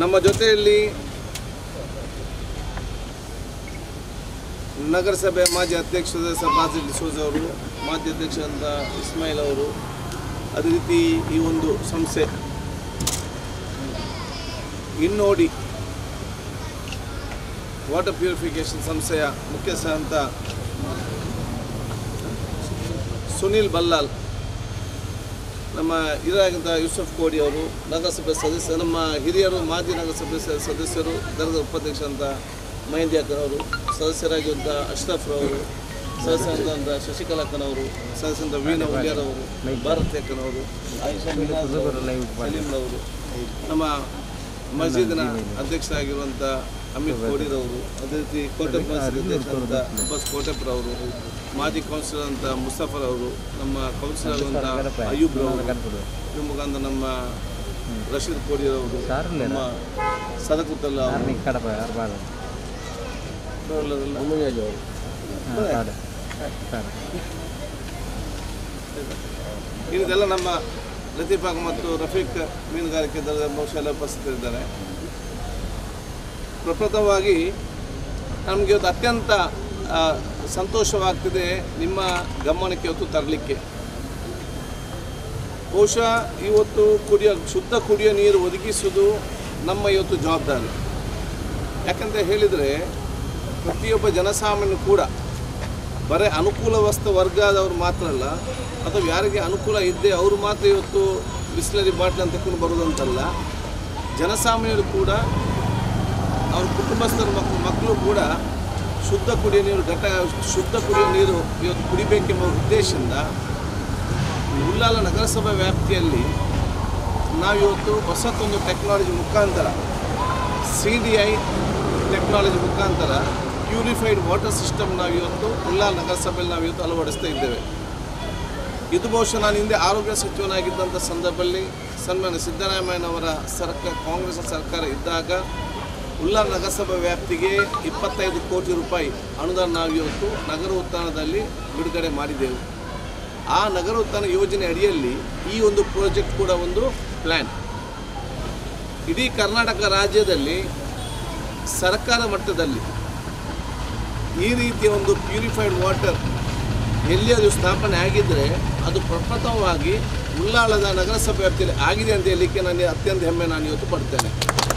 ನಮ್ಮ ಜೊತೆಯಲ್ಲಿ ನಗರಸಭೆ ಮಾಜಿ ಅಧ್ಯಕ್ಷರಾದ ಸಬಾಜಿಲ್ ಡಿಸೋಜ್ ಅವರು ಮಾಜಿ ಅಧ್ಯಕ್ಷರಾದ ಇಸ್ಮಾಯಿಲ್ ಅವರು ಅದೇ ರೀತಿ ಈ ಒಂದು ಸಂಸ್ಥೆ ಇನ್ನೋಡಿ ವಾಟರ್ ಪ್ಯೂರಿಫಿಕೇಷನ್ ಸಂಸ್ಥೆಯ ಮುಖ್ಯಸ್ಥ ಅಂತ ಸುನಿಲ್ ಬಲ್ಲಾಲ್ ನಮ್ಮ ಹಿರಿಯರಾಗಿದ್ದ ಯೂಸುಫ್ ಕೋಡಿ ಅವರು ನಗರಸಭೆ ಸದಸ್ಯ ನಮ್ಮ ಹಿರಿಯರು ಮಾಜಿ ನಗರಸಭೆ ಸ- ಸದಸ್ಯರು ದರ್ಗದ ಉಪಾಧ್ಯಕ್ಷ ಅಂತ ಮಹೇಂದಿ ಅವರು ಸದಸ್ಯರಾಗಿದ್ದ ಅಶ್ರಫ್ ರವರು ಸದಸ್ಯರಾದಂಥ ಶಶಿಕಲಾ ಅಕ್ಕನವರು ಸದಸ್ಯರಾದ ವೀಣಾ ಉಳ್ಯಾರವರು ಭಾರತಿ ಅಕ್ಕನವರು ಆಯಿಷಾ ಮಿನಾಜ್ ಅವರು, ಸಲೀಂ ಅವರು ನಮ್ಮ ಮಸ್ಜಿದ್ನ ಅಧ್ಯಕ್ಷರಾಗಿರುವಂಥ ಅಮಿತ್ ಕೋಡಿರವರು ಅದೇ ರೀತಿ ಕೋಟೆ ಅಧ್ಯಕ್ಷರಾದಂಥ ಅಬ್ಬಾಸ್ ಕೋಟೆಪ್ರವರು ಮಾಜಿ ಕೌನ್ಸಿಲರ್ ಅಂತ ಮುಸ್ತಫರ್ ಅವರು ನಮ್ಮ ಕೌನ್ಸಿಲರ್ ಅಂತ ಅಯ್ಯೂಬ್ ರವರು ಇದ್ರ ಮುಖಾಂತರ ನಮ್ಮ ರಶೀದ್ ಕೋಡಿರವರು ನಮ್ಮ ಸದಕುತ್ತಲ್ಲ ಅವರು ಕಡಪ ಅರ್ಬಾದ ಅವರೆಲ್ಲ ಇದೆಲ್ಲ ನಮ್ಮ ಲತೀಫಾಕ್ ಮತ್ತು ರಫೀಕ್ ಮೀನುಗಾರಿಕೆ ದಳದ ಬಹುಶಃ ಎಲ್ಲ ಉಪಸ್ಥಿತರಿದ್ದಾರೆ ಪ್ರಪ್ರಥಮವಾಗಿ ನಮಗೆ ಇವತ್ತು ಅತ್ಯಂತ ಆ, ಸಂತೋಷವಾಗ್ತಿದೆ ನಿಮ್ಮ ಗಮನಕ್ಕೆ ಇವತ್ತು ತರಲಿಕ್ಕೆ ಬಹುಶಃ ಇವತ್ತು ಕುಡಿಯೋ ಶುದ್ಧ ಕುಡಿಯೋ ನೀರು ಒದಗಿಸುವುದು ನಮ್ಮ ಇವತ್ತು ಜವಾಬ್ದಾರಿ ಯಾಕಂತ ಹೇಳಿದರೆ ಪ್ರತಿಯೊಬ್ಬ ಜನಸಾಮಾನ್ಯನು ಕೂಡ ಬರೀ ಅನುಕೂಲವಸ್ಥ ವರ್ಗದವ್ರು ಮಾತ್ರ ಅಲ್ಲ ಅಥವಾ ಯಾರಿಗೆ ಅನುಕೂಲ ಇದ್ದೆ ಅವರು ಮಾತ್ರ ಇವತ್ತು ಬಿಸ್ಲರಿ ಬಾಟ್ಲ್ ಅಂತ ತಗೊಂಡು ಬರೋದಂತಲ್ಲ ಜನಸಾಮಾನ್ಯರು ಕೂಡ ಅವ್ರ ಕುಟುಂಬಸ್ಥರ ಮಕ್ಕಳು ಮಕ್ಕಳು ಕೂಡ ಶುದ್ಧ ಕುಡಿಯೋ ನೀರು ಘಟ ಶುದ್ಧ ಕುಡಿಯೋ ನೀರು ಇವತ್ತು ಕುಡಿಬೇಕೆಂಬ ಉದ್ದೇಶದಿಂದ ಉಳ್ಳಾಲ ನಗರಸಭೆ ವ್ಯಾಪ್ತಿಯಲ್ಲಿ ನಾವಿವತ್ತು ಹೊಸತೊಂದು ಟೆಕ್ನಾಲಜಿ ಮುಖಾಂತರ ಸಿ ಡಿ ಐ ಟೆಕ್ನಾಲಜಿ ಮುಖಾಂತರ ಪ್ಯೂರಿಫೈಡ್ ವಾಟರ್ ಸಿಸ್ಟಮ್ ನಾವಿವತ್ತು ಉಳ್ಳಾಲ ನಗರಸಭೆಯಲ್ಲಿ ನಾವಿವತ್ತು ಅಳವಡಿಸ್ತಾ ಇದ್ದೇವೆ ಇದು ಬಹುಶಃ ನಾನು ಹಿಂದೆ ಆರೋಗ್ಯ ಸಚಿವನಾಗಿದ್ದಂಥ ಸಂದರ್ಭದಲ್ಲಿ ಸನ್ಮಾನ್ಯ ಸಿದ್ದರಾಮಯ್ಯನವರ ಸರ್ಕಾರ ಕಾಂಗ್ರೆಸ್ ಸರ್ಕಾರ ಇದ್ದಾಗ ಉಳ್ಳಾಲ ನಗರಸಭೆ ವ್ಯಾಪ್ತಿಗೆ ಇಪ್ಪತ್ತೈದು ಕೋಟಿ ರೂಪಾಯಿ ಅನುದಾನ ನಾವು ಇವತ್ತು ನಗರ ಉತ್ಥಾನದಲ್ಲಿ ಬಿಡುಗಡೆ ಮಾಡಿದೆವು ಆ ನಗರ ಉತ್ಥಾನ ಯೋಜನೆ ಅಡಿಯಲ್ಲಿ ಈ ಒಂದು ಪ್ರಾಜೆಕ್ಟ್ ಕೂಡ ಒಂದು ಪ್ಲ್ಯಾನ್ ಇಡೀ ಕರ್ನಾಟಕ ರಾಜ್ಯದಲ್ಲಿ ಸರ್ಕಾರ ಮಟ್ಟದಲ್ಲಿ ಈ ರೀತಿಯ ಒಂದು ಪ್ಯೂರಿಫೈಡ್ ವಾಟರ್ ಎಲ್ಲಿ ಅದು ಸ್ಥಾಪನೆ ಆಗಿದ್ದರೆ ಅದು ಪ್ರಪ್ರಥಮವಾಗಿ ಉಳ್ಳಾಳದ ನಗರಸಭೆ ವ್ಯಾಪ್ತಿಯಲ್ಲಿ ಆಗಿದೆ ಅಂತ ಹೇಳಲಿಕ್ಕೆ ನಾನು ಅತ್ಯಂತ ಹೆಮ್ಮೆ ನಾನು ಇವತ್ತು ಪಡ್ತೇನೆ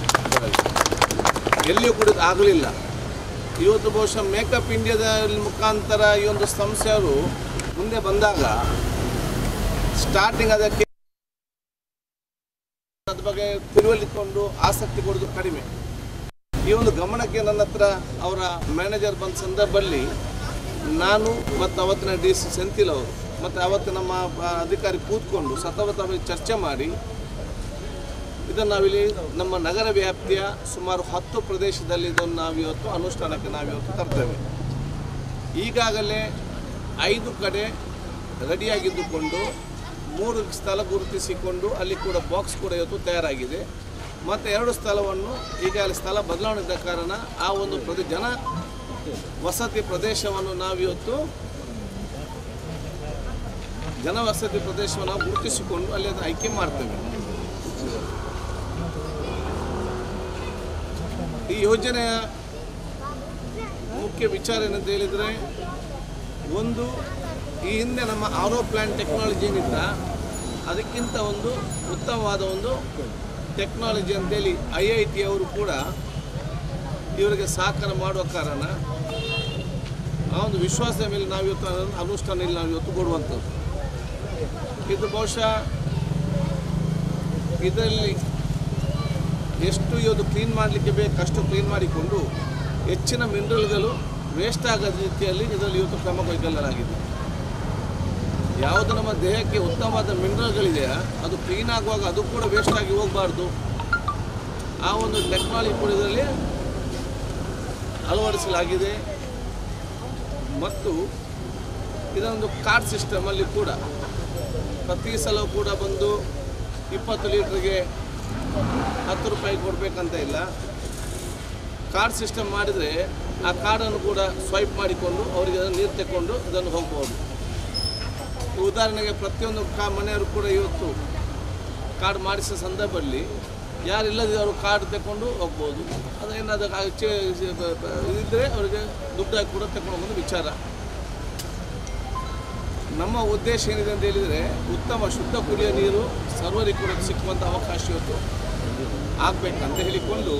ಎಲ್ಲಿಯೂ ಕೂಡ ಇದು ಆಗಲಿಲ್ಲ ಇವತ್ತು ಬಹುಶಃ ಮೇಕಪ್ ಇಂಡಿಯಾದ ಮುಖಾಂತರ ಈ ಒಂದು ಸಂಸ್ಥೆಯವರು ಮುಂದೆ ಬಂದಾಗ ಸ್ಟಾರ್ಟಿಂಗ್ ಅದಕ್ಕೆ ಅದ್ರ ಬಗ್ಗೆ ತಿಳುವಳಿಕೊಂಡು ಆಸಕ್ತಿ ಕೊಡೋದು ಕಡಿಮೆ ಈ ಒಂದು ಗಮನಕ್ಕೆ ನನ್ನ ಹತ್ರ ಅವರ ಮ್ಯಾನೇಜರ್ ಬಂದ ಸಂದರ್ಭದಲ್ಲಿ ನಾನು ಮತ್ತು ಅವತ್ತಿನ ಡಿ ಸಿ ಸೆಂಥಿಲ್ ಅವರು ಮತ್ತು ಅವತ್ತು ನಮ್ಮ ಆ, ಅಧಿಕಾರಿ ಕೂತ್ಕೊಂಡು ಸತತವಾಗಿ ಚರ್ಚೆ ಮಾಡಿ ಇದನ್ನು ನಾವಿಲ್ಲಿ ನಮ್ಮ ನಗರ ವ್ಯಾಪ್ತಿಯ ಸುಮಾರು ಹತ್ತು ಪ್ರದೇಶದಲ್ಲಿ ಇದನ್ನು ನಾವಿವತ್ತು ಅನುಷ್ಠಾನಕ್ಕೆ ನಾವಿವತ್ತು ತರ್ತೇವೆ ಈಗಾಗಲೇ ಐದು ಕಡೆ ರೆಡಿಯಾಗಿದ್ದುಕೊಂಡು ಮೂರು ಸ್ಥಳ ಗುರುತಿಸಿಕೊಂಡು ಅಲ್ಲಿ ಕೂಡ ಬಾಕ್ಸ್ ಕೂಡ ಇವತ್ತು ತಯಾರಾಗಿದೆ ಮತ್ತು ಎರಡು ಸ್ಥಳವನ್ನು ಈಗಾಗಲೇ ಸ್ಥಳ ಬದಲಾವಣೆ ಇದ್ದ ಕಾರಣ ಆ ಒಂದು ಪ್ರದೇ ಜನ ವಸತಿ ಪ್ರದೇಶವನ್ನು ನಾವಿವತ್ತು ಜನವಸತಿ ಪ್ರದೇಶವನ್ನು ನಾವು ಗುರುತಿಸಿಕೊಂಡು ಅಲ್ಲಿ ಅದನ್ನು ಆಯ್ಕೆ ಮಾಡ್ತೇವೆ ಈ ಯೋಜನೆಯ ಮುಖ್ಯ ವಿಚಾರ ಏನಂತ ಹೇಳಿದರೆ ಒಂದು ಈ ಹಿಂದೆ ನಮ್ಮ ಆರೋ ಪ್ಲಾಂಟ್ ಟೆಕ್ನಾಲಜಿ ಏನಿತ್ತ ಅದಕ್ಕಿಂತ ಒಂದು ಉತ್ತಮವಾದ ಒಂದು ಟೆಕ್ನಾಲಜಿ ಅಂತೇಳಿ ಐ ಐ ಟಿ ಅವರು ಕೂಡ ಇವರಿಗೆ ಸಹಕಾರ ಮಾಡುವ ಕಾರಣ ಆ ಒಂದು ವಿಶ್ವಾಸದ ಮೇಲೆ ನಾವಿವತ್ತು ಅದನ್ನು ಅನುಷ್ಠಾನ ಇಲ್ಲಿ ನಾವು ಇವತ್ತು ಕೊಡುವಂಥದ್ದು ಇದು ಬಹುಶಃ ಇದರಲ್ಲಿ ಎಷ್ಟು ಇವತ್ತು ಕ್ಲೀನ್ ಮಾಡಲಿಕ್ಕೆ ಬೇಕು ಅಷ್ಟು ಕ್ಲೀನ್ ಮಾಡಿಕೊಂಡು ಹೆಚ್ಚಿನ ಮಿನರಲ್ಗಳು ವೇಸ್ಟ್ ಆಗದ ರೀತಿಯಲ್ಲಿ ಇದರಲ್ಲಿ ಇವತ್ತು ಕ್ರಮ ಕೈಗೊಳ್ಳಲಾಗಿದೆ ಯಾವುದು ನಮ್ಮ ದೇಹಕ್ಕೆ ಉತ್ತಮವಾದ ಮಿನರಲ್ಗಳಿದೆಯಾ ಅದು ಕ್ಲೀನ್ ಆಗುವಾಗ ಅದು ಕೂಡ ವೇಸ್ಟ್ ಆಗಿ ಹೋಗಬಾರ್ದು ಆ ಒಂದು ಟೆಕ್ನಾಲಜಿ ಕೂಡ ಇದರಲ್ಲಿ ಅಳವಡಿಸಲಾಗಿದೆ ಮತ್ತು ಇದೊಂದು ಕಾರ್ಡ್ ಸಿಸ್ಟಮಲ್ಲಿ ಕೂಡ ಪ್ರತಿ ಸಲ ಕೂಡ ಬಂದು ಇಪ್ಪತ್ತು ಲೀಟ್ರಿಗೆ ಹತ್ತು ರೂಪಾಯಿ ಕೊಡಬೇಕಂತ ಇಲ್ಲ ಕಾರ್ಡ್ ಸಿಸ್ಟಮ್ ಮಾಡಿದರೆ ಆ ಕಾರ್ಡನ್ನು ಕೂಡ ಸ್ವೈಪ್ ಮಾಡಿಕೊಂಡು ಅವರಿಗೆ ಅದನ್ನು ನೀರು ತೆಕ್ಕೊಂಡು ಇದನ್ನು ಹೋಗ್ಬೋದು ಉದಾಹರಣೆಗೆ ಪ್ರತಿಯೊಂದು ಕಾ ಮನೆಯವರು ಕೂಡ ಇವತ್ತು ಕಾರ್ಡ್ ಮಾಡಿಸಿದ ಸಂದರ್ಭದಲ್ಲಿ ಯಾರಿಲ್ಲದೆ ಅವರು ಕಾರ್ಡ್ ತಗೊಂಡು ಹೋಗ್ಬೋದು ಅದು ಏನಾದರೂ ಇದ್ದರೆ ಅವರಿಗೆ ದುಡ್ಡು ಹಾಕಿ ಕೂಡ ತಗೊಂಡು ಹೋಗೋದು ವಿಚಾರ ನಮ್ಮ ಉದ್ದೇಶ ಏನಿದೆ ಅಂತ ಹೇಳಿದರೆ ಉತ್ತಮ ಶುದ್ಧ ಕುಡಿಯೋ ನೀರು ಸರ್ವರಿಗೂ ಕೂಡ ಸಿಕ್ಕುವಂಥ ಅವಕಾಶ ಇವತ್ತು ಆಗಬೇಕಂತ ಹೇಳಿಕೊಂಡು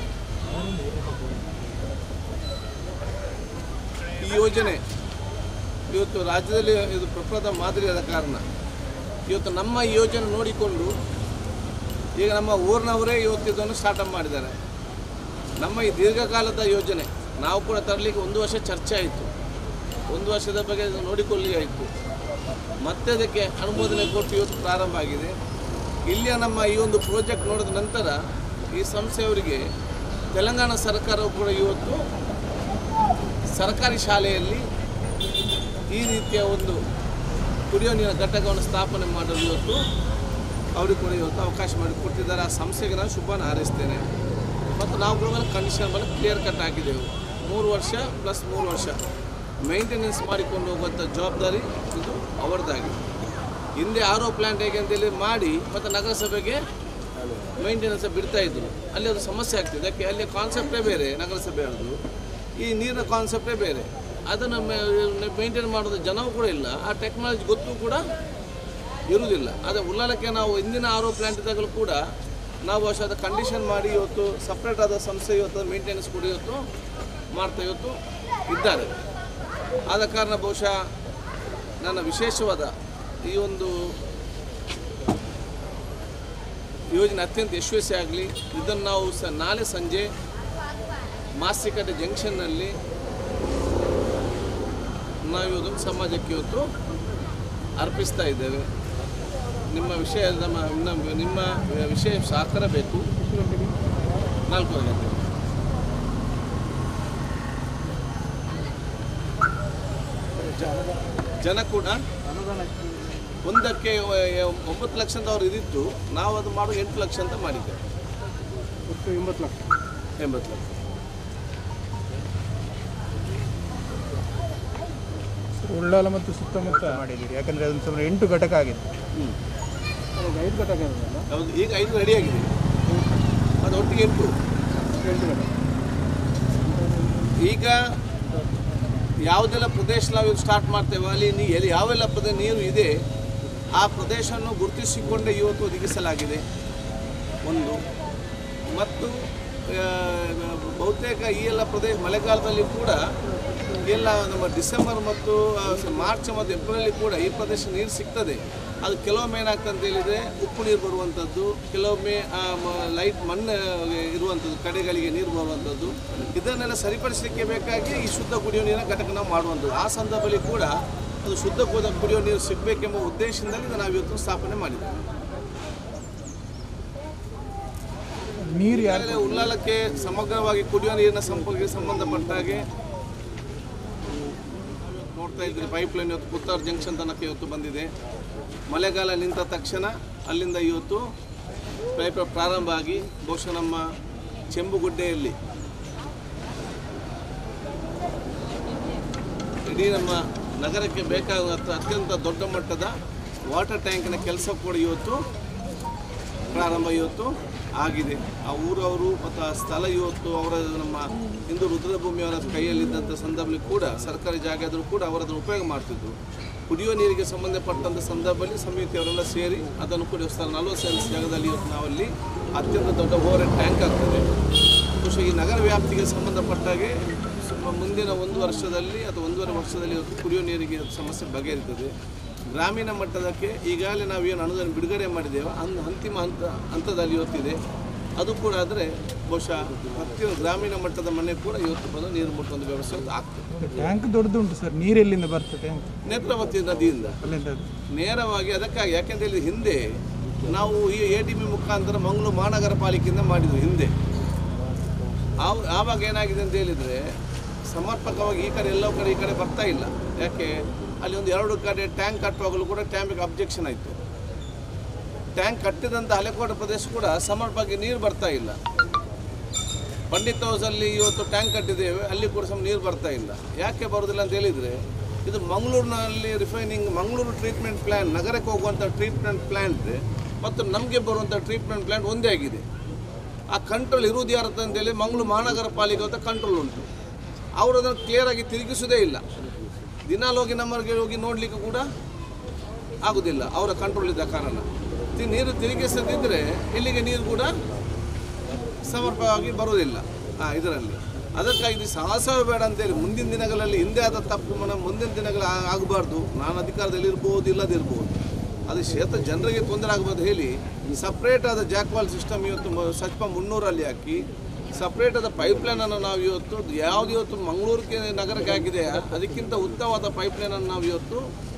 ಈ ಯೋಜನೆ ಇವತ್ತು ರಾಜ್ಯದಲ್ಲಿ ಇದು ಪ್ರಪ್ರಥಮ ಮಾದರಿಯಾದ ಕಾರಣ ಇವತ್ತು ನಮ್ಮ ಈ ಯೋಜನೆ ನೋಡಿಕೊಂಡು ಈಗ ನಮ್ಮ ಊರಿನವರೇ ಇವತ್ತು ಇದನ್ನು ಸ್ಟಾರ್ಟಪ್ ಮಾಡಿದ್ದಾರೆ ನಮ್ಮ ಈ ದೀರ್ಘಕಾಲದ ಯೋಜನೆ ನಾವು ಕೂಡ ತರಲಿಕ್ಕೆ ಒಂದು ವರ್ಷ ಚರ್ಚೆ ಆಯಿತು ಒಂದು ವರ್ಷದ ಬಗ್ಗೆ ಇದು ನೋಡಿಕೊಳ್ಳಿ ಆಯಿತು ಮತ್ತೆ ಅದಕ್ಕೆ ಅನುಮೋದನೆ ಕೊಟ್ಟು ಇವತ್ತು ಪ್ರಾರಂಭ ಆಗಿದೆ ಇಲ್ಲಿಯ ನಮ್ಮ ಈ ಒಂದು ಪ್ರಾಜೆಕ್ಟ್ ನೋಡಿದ ನಂತರ ಈ ಸಂಸ್ಥೆಯವರಿಗೆ ತೆಲಂಗಾಣ ಸರ್ಕಾರವು ಕೂಡ ಇವತ್ತು ಸರ್ಕಾರಿ ಶಾಲೆಯಲ್ಲಿ ಈ ರೀತಿಯ ಒಂದು ಕುಡಿಯೋ ನೀರಿನ ಘಟಕವನ್ನು ಸ್ಥಾಪನೆ ಮಾಡಲು ಇವತ್ತು ಅವರಿಗೆ ಕೂಡ ಇವತ್ತು ಅವಕಾಶ ಮಾಡಿಕೊಟ್ಟಿದ್ದಾರೆ ಆ ಸಂಸ್ಥೆಗೆ ನಾನು ಶುಭನ ಹಾರೈಸ್ತೇನೆ ಮತ್ತು ನಾವು ಕೂಡ ಕಂಡೀಷನ್ ಮೇಲೆ ಕ್ಲಿಯರ್ ಕಟ್ ಹಾಕಿದೆವು ಮೂರು ವರ್ಷ ಪ್ಲಸ್ ಮೂರು ವರ್ಷ ಮೇಂಟೆನೆನ್ಸ್ ಮಾಡಿಕೊಂಡು ಹೋಗುವಂಥ ಜವಾಬ್ದಾರಿ ಇದು ಅವರದ್ದಾಗಿದೆ ಹಿಂದೆ ಆರೋ ಪ್ಲ್ಯಾಂಟ್ ಹೇಗೆ ಅಂತೇಳಿ ಮಾಡಿ ಮತ್ತು ನಗರಸಭೆಗೆ ಮೇಂಟೆನೆನ್ಸ್ ಬಿಡ್ತಾ ಇದ್ರು ಅಲ್ಲಿ ಅದು ಸಮಸ್ಯೆ ಆಗ್ತಿದೆ ಯಾಕೆ ಅಲ್ಲಿ ಕಾನ್ಸೆಪ್ಟೇ ಬೇರೆ ನಗರಸಭೆ ಅವ್ರದ್ದು ಈ ನೀರಿನ ಕಾನ್ಸೆಪ್ಟೇ ಬೇರೆ ಅದನ್ನು ಮೇಂಟೈನ್ ಮಾಡೋದು ಜನವೂ ಕೂಡ ಇಲ್ಲ ಆ ಟೆಕ್ನಾಲಜಿ ಗೊತ್ತು ಕೂಡ ಇರುವುದಿಲ್ಲ ಆದರೆ ಉಲ್ಲಾಲಕ್ಕೆ ನಾವು ಇಂದಿನ ಆರೋ ಪ್ಲ್ಯಾಂಟ್ ಇದ್ದಾಗಲೂ ಕೂಡ ನಾವು ಅಷ್ಟು ಅದು ಕಂಡೀಷನ್ ಮಾಡಿ ಇವತ್ತು ಸಪ್ರೇಟ್ ಆದ ಸಂಸ್ಥೆ ಇವತ್ತು ಮೇಂಟೆನೆನ್ಸ್ ಕೂಡ ಇವತ್ತು ಮಾಡ್ತಾ ಇವತ್ತು ಇದ್ದಾರೆ ಆದ ಕಾರಣ ಬಹುಶಃ ನನ್ನ ವಿಶೇಷವಾದ ಈ ಒಂದು ಯೋಜನೆ ಅತ್ಯಂತ ಯಶಸ್ವಿ ಆಗಲಿ ಇದನ್ನು ನಾವು ಸ ನಾಳೆ ಸಂಜೆ ಮಾಸಿಕಟ್ಟೆ ಜಂಕ್ಷನ್ನಲ್ಲಿ ನಾವು ಇವತ್ತು ಸಮಾಜಕ್ಕೆ ಇವತ್ತು ಅರ್ಪಿಸ್ತಾ ಇದ್ದೇವೆ ನಿಮ್ಮ ವಿಷಯ ನಮ್ಮ ನಮ್ಮ ನಿಮ್ಮ ವಿಷಯ ಸಹಕಾರ ಬೇಕು ನಾಲ್ಕೂವರೆ ಗಂಟೆ ಜನ ಕೂಡ ಒಂದಕ್ಕೆ ಒಂಬತ್ತು ಲಕ್ಷ ಅಂತ ಅವ್ರು ಇದಿತ್ತು ನಾವು ಅದು ಮಾಡೋ ಎಂಟು ಲಕ್ಷ ಅಂತ ಮಾಡಿದ್ದೇವೆ ಒಟ್ಟು ಎಂಬತ್ತು ಲಕ್ಷ ಎಂಬತ್ತು ಲಕ್ಷ ಉಳ್ಳಾಲ ಮತ್ತು ಸುತ್ತಮುತ್ತ ಮಾಡಿದ್ದೀರಿ ಯಾಕಂದರೆ ಅದೊಂದು ಸುಮಾರು ಎಂಟು ಘಟಕ ಆಗಿದೆ ಹ್ಞೂ ಅವಾಗ ಐದು ಘಟಕ ಇರೋದಲ್ಲ ಹೌದು ಈಗ ಐದು ರೆಡಿಯಾಗಿದೆ ಅದು ಒಟ್ಟಿಗೆ ಎಂಟು ಎಂಟು ಘಟಕ ಈಗ ಯಾವುದೆಲ್ಲ ಪ್ರದೇಶ ನಾವು ಸ್ಟಾರ್ಟ್ ಮಾಡ್ತೇವೆ ಅಲ್ಲಿ ನೀ ಎಲ್ಲಿ ಯಾವೆಲ್ಲ ಪ್ರದೇಶ ನೀರು ಇದೆ ಆ ಪ್ರದೇಶವನ್ನು ಗುರುತಿಸಿಕೊಂಡೇ ಇವತ್ತು ಒದಗಿಸಲಾಗಿದೆ ಒಂದು ಮತ್ತು ಆ, ಬಹುತೇಕ ಈ ಎಲ್ಲ ಪ್ರದೇಶ ಮಳೆಗಾಲದಲ್ಲಿ ಕೂಡ ಎಲ್ಲ ನಮ್ಮ ಡಿಸೆಂಬರ್ ಮತ್ತು ಆ, ಸ- ಮಾರ್ಚ್ ಮತ್ತು ಏಪ್ರಿಲಲ್ಲಿ ಕೂಡ ಈ ಪ್ರದೇಶ ನೀರು ಸಿಗ್ತದೆ ಅದು ಕೆಲವೊಮ್ಮೆ ಏನಾಗ್ತದೆ ಅಂತ ಹೇಳಿದರೆ ಉಪ್ಪು ನೀರು ಬರುವಂಥದ್ದು ಕೆಲವೊಮ್ಮೆ ಆ, ಮ- ಲೈಟ್ ಮಣ್ಣು ಇರುವಂಥದ್ದು ಕಡೆಗಳಿಗೆ ನೀರು ಬರುವಂಥದ್ದು ಇದನ್ನೆಲ್ಲ ಸರಿಪಡಿಸಲಿಕ್ಕೆ ಬೇಕಾಗಿ ಈ ಶುದ್ಧ ಕುಡಿಯುವ ನೀರಿನ ಘಟಕ ನಾವು ಮಾಡುವಂಥದ್ದು ಆ ಸಂದರ್ಭದಲ್ಲಿ ಕೂಡ ಅದು ಶುದ್ಧ ಕುದ- ಕುಡಿಯುವ ನೀರು ಸಿಗಬೇಕೆಂಬ ಉದ್ದೇಶದಿಂದಲೇ ಇದನ್ನು ನಾವು ಇವತ್ತು ಸ್ಥಾಪನೆ ಮಾಡಿದ್ದೇವೆ ನೀರು ಯಾರು ಈಗಾಗಲೇ ಉಲ್ಲಾಲಕ್ಕೆ ಸಮಗ್ರವಾಗಿ ಕುಡಿಯುವ ನೀರಿನ ಸಂಪರ್ಕಕ್ಕೆ ಸಂಬಂಧಪಟ್ಟ ಹಾಗೆ ನೋಡ್ತಾ ಇದ್ರಿ ಪೈಪ್ ಲೈನ್ ಇವತ್ತು ಪುತ್ತಾರ್ ಜಂಕ್ಷನ್ ತನಕ ಇವತ್ತು ಬಂದಿದೆ ಮಳೆಗಾಲ ನಿಂತ ತಕ್ಷಣ ಅಲ್ಲಿಂದ ಇವತ್ತು ಪೈಪ್ ಪ್ರಾರಂಭ ಆಗಿ ಬಹುಶಃ ನಮ್ಮ ಚೆಂಬುಗುಡ್ಡೆಯಲ್ಲಿ ಇಡೀ ನಮ್ಮ ನಗರಕ್ಕೆ ಬೇಕಾಗುವಂಥ ಅತ್ಯಂತ ದೊಡ್ಡ ಮಟ್ಟದ ವಾಟರ್ ಟ್ಯಾಂಕಿನ ಕೆಲಸ ಕೂಡ ಇವತ್ತು ಪ್ರಾರಂಭ ಇವತ್ತು ಆಗಿದೆ ಆ ಊರವರು ಮತ್ತು ಆ ಸ್ಥಳ ಇವತ್ತು ಅವರ ನಮ್ಮ ಹಿಂದೂ ರುದ್ರಭೂಮಿಯವರ ಕೈಯಲ್ಲಿದ್ದಂಥ ಸಂದರ್ಭದಲ್ಲಿ ಕೂಡ ಸರ್ಕಾರಿ ಜಾಗ ಆದರೂ ಕೂಡ ಅವರು ಅದನ್ನು ಉಪಯೋಗ ಮಾಡ್ತಿದ್ರು ಕುಡಿಯುವ ನೀರಿಗೆ ಸಂಬಂಧಪಟ್ಟಂಥ ಸಂದರ್ಭದಲ್ಲಿ ಸಮಿತಿಯವರೆಲ್ಲ ಸೇರಿ ಅದನ್ನು ಕೂಡ ಸ್ಥಳ ನಲವತ್ತು ಸೆನ್ಸ್ ಜಾಗದಲ್ಲಿ ಇವತ್ತು ನಾವಲ್ಲಿ ಅತ್ಯಂತ ದೊಡ್ಡ ಓವರ್ ಟ್ಯಾಂಕ್ ಆಗ್ತದೆ ಬಹುಶಃ ಈ ನಗರ ವ್ಯಾಪ್ತಿಗೆ ಸಂಬಂಧಪಟ್ಟಾಗೆ ಸುಮ- ಮುಂದಿನ ಒಂದು ವರ್ಷದಲ್ಲಿ ಅಥವಾ ಒಂದೂವರೆ ವರ್ಷದಲ್ಲಿ ಇವತ್ತು ಕುಡಿಯುವ ನೀರಿಗೆ ಸಮಸ್ಯೆ ಬಗೆಹರಿತದೆ ಗ್ರಾಮೀಣ ಮಟ್ಟದಕ್ಕೆ ಈಗಾಗಲೇ ನಾವೇನು ಅನುದಾನ ಬಿಡುಗಡೆ ಮಾಡಿದ್ದೇವೆ ಅನ್ ಅಂತಿಮ ಹಂತ ಹಂತದಲ್ಲಿ ಇವತ್ತಿದೆ ಅದು ಕೂಡ ಆದರೆ ಬಹುಶಃ ಪ್ರತಿಯೊಂದು ಗ್ರಾಮೀಣ ಮಟ್ಟದ ಮನೆ ಕೂಡ ಇವತ್ತು ಬಂದು ನೀರು ಮುಟ್ಟುವಂಥ ವ್ಯವಸ್ಥೆ ಇವತ್ತು ಆಗ್ತದೆ ಟ್ಯಾಂಕ್ ದೊಡ್ಡದುಂಟು ಸರ್ ನೀರು ಎಲ್ಲಿಂದ ಬರ್ತದೆ ಅಂತ ನೇತ್ರಾವತಿ ನದಿಯಿಂದ ಅಲ್ಲಿಂದ ನೇರವಾಗಿ ಅದಕ್ಕಾಗಿ ಯಾಕೆಂತ ಹೇಳಿದ್ರೆ ಹಿಂದೆ ನಾವು ಈ ಎ ಟಿ ಬಿ ಮುಖಾಂತರ ಮಂಗಳೂರು ಮಹಾನಗರ ಪಾಲಿಕೆಯಿಂದ ಮಾಡಿದ್ವಿ ಹಿಂದೆ ಆವ- ಆವಾಗ ಏನಾಗಿದೆ ಅಂತ ಹೇಳಿದರೆ ಸಮರ್ಪಕವಾಗಿ ಈ ಕಡೆ ಎಲ್ಲೋ ಕಡೆ ಈ ಕಡೆ ಬರ್ತಾ ಇಲ್ಲ ಯಾಕೆ ಅಲ್ಲಿ ಒಂದು ಎರಡು ಕಡೆ ಟ್ಯಾಂಕ್ ಕಟ್ಟುವಾಗಲೂ ಕೂಡ ಟ್ಯಾಂಕಿಗೆ ಅಬ್ಜೆಕ್ಷನ್ ಆಯಿತು ಟ್ಯಾಂಕ್ ಕಟ್ಟಿದಂಥ ಹಳೆಕೋಟೆ ಪ್ರದೇಶ ಕೂಡ ಸಮರ್ಪಕವಾಗಿ ನೀರು ಬರ್ತಾ ಇಲ್ಲ ಪಂಡಿತ್ ಹೌಸಲ್ಲಿ ಇವತ್ತು ಟ್ಯಾಂಕ್ ಕಟ್ಟಿದ್ದೇವೆ ಅಲ್ಲಿ ಕೂಡ ಸಮ ನೀರು ಬರ್ತಾ ಇಲ್ಲ ಯಾಕೆ ಬರೋದಿಲ್ಲ ಅಂತ ಹೇಳಿದರೆ ಇದು ಮಂಗಳೂರಿನಲ್ಲಿ ರಿಫೈನಿಂಗ್ ಮಂಗಳೂರು ಟ್ರೀಟ್ಮೆಂಟ್ ಪ್ಲ್ಯಾನ್ ನಗರಕ್ಕೆ ಹೋಗುವಂಥ ಟ್ರೀಟ್ಮೆಂಟ್ ಪ್ಲ್ಯಾಂಟ್ ಮತ್ತು ನಮಗೆ ಬರುವಂಥ ಟ್ರೀಟ್ಮೆಂಟ್ ಪ್ಲ್ಯಾಂಟ್ ಒಂದೇ ಆಗಿದೆ ಆ ಕಂಟ್ರೋಲ್ ಇರುವುದು ಯಾರತ್ತ ಅಂತೇಳಿ ಮಂಗಳೂರು ಮಹಾನಗರ ಪಾಲಿಕೆ ಅಂತ ಕಂಟ್ರೋಲ್ ಉಂಟು ಅವರು ಅದನ್ನು ಕ್ಲಿಯರಾಗಿ ತಿರುಗಿಸೋದೇ ಇಲ್ಲ ದಿನಾಲು ಹೋಗಿ ನಮ್ಮವರಿಗೆ ಹೋಗಿ ನೋಡಲಿಕ್ಕೆ ಕೂಡ ಆಗುವುದಿಲ್ಲ ಅವರ ಕಂಟ್ರೋಲ್ ಇದ್ದ ಕಾರಣ ತಿ- ನೀರು ತಿರುಗಿಸದಿದ್ದರೆ ಇಲ್ಲಿಗೆ ನೀರು ಕೂಡ ಸಮರ್ಪಕವಾಗಿ ಬರುವುದಿಲ್ಲ ಆ, ಇದರಲ್ಲಿ ಅದಕ್ಕಾಗಿ ಇದು ಸಾಹಸವೇ ಬೇಡ ಅಂತೇಳಿ ಮುಂದಿನ ದಿನಗಳಲ್ಲಿ ಹಿಂದೆ ಆದ ತಪ್ಪು ಮನ ಮುಂದಿನ ದಿನಗಳು ಆ- ಆಗಬಾರ್ದು ನಾನು ಅಧಿಕಾರದಲ್ಲಿ ಇರ್ಬೋದು ಇಲ್ಲದಿರ್ಬೋದು ಅದು ಕ್ಷೇತ್ರ ಜನರಿಗೆ ತೊಂದರೆ ಆಗಬಾರ್ದು ಹೇಳಿ ಸಪ್ರೇಟ್ ಆದ ಜಾಕ್ವಾಲ್ ಸಿಸ್ಟಮ್ ಇವತ್ತು ಮ- ಸಚ್ಪ ಮುನ್ನೂರಲ್ಲಿ ಹಾಕಿ ಸಪ್ರೇಟ್ ಆದ ಪೈಪ್ಲೈನನ್ನು ನಾವು ಇವತ್ತು ಯಾವ್ದು ಇವತ್ತು ಮಂಗಳೂರಿಗೆ ನಗರಕ್ಕೆ ಹಾಕಿದೆ ಅದಕ್ಕಿಂತ ಉತ್ತಮವಾದ ಪೈಪ್ಲೈನನ್ನು ನಾವು ಇವತ್ತು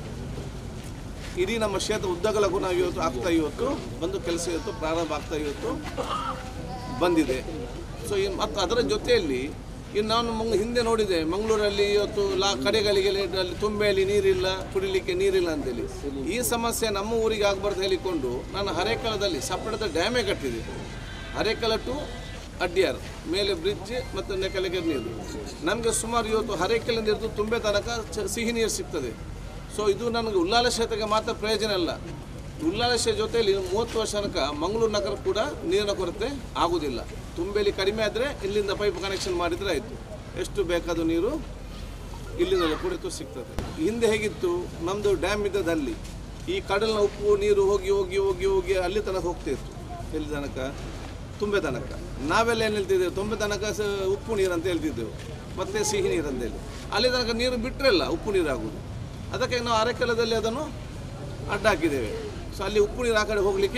ಇಡೀ ನಮ್ಮ ಕ್ಷೇತ್ರ ಉದ್ದಗಲಕ್ಕೂ ನಾವು ಇವತ್ತು ಆಗ್ತಾ ಇವತ್ತು ಒಂದು ಕೆಲಸ ಇವತ್ತು ಪ್ರಾರಂಭ ಆಗ್ತಾ ಇವತ್ತು ಬಂದಿದೆ ಸೊ ಈ ಮತ್ತು ಅದರ ಜೊತೆಯಲ್ಲಿ ಇನ್ನು ನಾನು ಮಂಗ್ ಹಿಂದೆ ನೋಡಿದೆ ಮಂಗಳೂರಲ್ಲಿ ಇವತ್ತು ಲಾ ಕಡೆಗಳಿಗೆ ಅಲ್ಲಿ ತುಂಬೆಯಲ್ಲಿ ನೀರಿಲ್ಲ ಕುಡಿಲಿಕ್ಕೆ ನೀರಿಲ್ಲ ಅಂತೇಳಿ ಈ ಸಮಸ್ಯೆ ನಮ್ಮ ಊರಿಗೆ ಆಗಬಾರ್ದು ಹೇಳಿಕೊಂಡು ನಾನು ಹರೇಕಳದಲ್ಲಿ ಸಪ್ರೇಟ್ ಡ್ಯಾಮೇ ಕಟ್ಟಿದೆ ಹರೇಕಳ ಟು ಅಡ್ಯಾರ್ ಮೇಲೆ ಬ್ರಿಡ್ಜ್ ಮತ್ತು ನೆಕಲೆಗೆ ನೀರು ನಮಗೆ ಸುಮಾರು ಇವತ್ತು ಹರೇಕಲಿಂದ ಹಿಡಿದು ತುಂಬೆ ತನಕ ಚ- ಸಿಹಿ ನೀರು ಸಿಗ್ತದೆ ಸೊ ಇದು ನನಗೆ ಉಲ್ಲಾಲ ಕ್ಷೇತ್ರಕ್ಕೆ ಮಾತ್ರ ಪ್ರಯೋಜನ ಅಲ್ಲ ಉಲ್ಲಾಲ ಕ್ಷೇತ್ರ ಜೊತೆಯಲ್ಲಿ ಮೂವತ್ತು ವರ್ಷ ತನಕ ಮಂಗಳೂರು ನಗರ ಕೂಡ ನೀರಿನ ಕೊರತೆ ಆಗುವುದಿಲ್ಲ ತುಂಬೆಯಲ್ಲಿ ಕಡಿಮೆ ಆದರೆ ಇಲ್ಲಿಂದ ಪೈಪ್ ಕನೆಕ್ಷನ್ ಮಾಡಿದರೆ ಆಯಿತು ಎಷ್ಟು ಬೇಕಾದ ನೀರು ಇಲ್ಲಿಂದಲೂ ಕುಡಿತು ಸಿಗ್ತದೆ ಹಿಂದೆ ಹೇಗಿತ್ತು ನಮ್ಮದು ಡ್ಯಾಮ್ ಇದ್ದದಲ್ಲಿ ಈ ಕಡಲಿನ ಉಪ್ಪು ನೀರು ಹೋಗಿ ಹೋಗಿ ಹೋಗಿ ಹೋಗಿ ಅಲ್ಲಿ ತನಕ ಹೋಗ್ತಿತ್ತು ಎಲ್ಲಿ ತನಕ ತುಂಬೆ ತನಕ ನಾವೆಲ್ಲ ಏನು ಹೇಳ್ತಿದ್ದೇವೆ ತುಂಬೆ ತನಕ ಸ ಉಪ್ಪು ನೀರು ಅಂತ ಹೇಳ್ತಿದ್ದೆವು ಮತ್ತು ಸಿಹಿ ನೀರು ಅಂತೇಳಿ ಅಲ್ಲಿ ತನಕ ನೀರು ಬಿಟ್ಟರೆಲ್ಲ ಉಪ್ಪು ನೀರು ಆಗೋದು ಅದಕ್ಕೆ ನಾವು ಅರೆಕಲದಲ್ಲಿ ಅದನ್ನು ಅಡ್ಡ ಹಾಕಿದ್ದೇವೆ ಸೊ ಅಲ್ಲಿ ಉಪ್ಪು ನೀರು ಆ ಕಡೆ ಹೋಗಲಿಕ್ಕೆ